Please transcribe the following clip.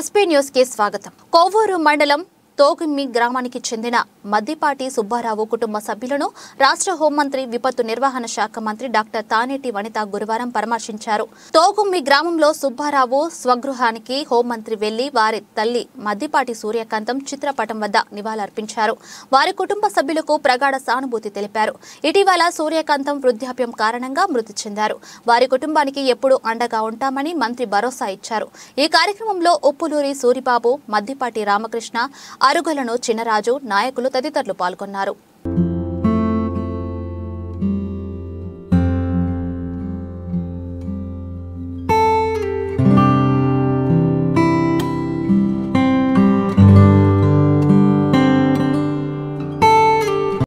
SP news కి స్వాగతం కోవూరు మండలం తోగుమ్మి గ్రామానికి చెందిన మద్దిపాటి సుబ్బారావు కుటుంబ సభ్యులను రాష్ట్ర హోంమంత్రి విపత్తు నిర్వహణ శాఖ మంత్రి డాక్టర్ తానేటి వనిత గురువారం పరామర్శించారు తోగుమ్మి గ్రామంలో సుబ్బారావు స్వగృహానికి హోంమంత్రి వెళ్లి వారి తల్లి మద్దిపాటి సూర్యకాంతం చిత్రపటం వద్ద నివాళులర్పించారు వారి కుటుంబ సభ్యులకు ప్రగాఢ సానుభూతి తెలిపారు ఇటీవల సూర్యకాంతం వృద్ధాప్యం కారణంగా మృతి చెందారు వారి కుటుంబానికి ఎప్పుడూ అండగా ఉంటామని మంత్రి భరోసా ఇచ్చారు ఈ కార్యక్రమంలో ఉప్పులూరి సూరిబాబు మద్దిపాటి రామకృష్ణ అరుగలను చిన్నరాజు నాయకులు తదితరులు పాల్గొన్నారు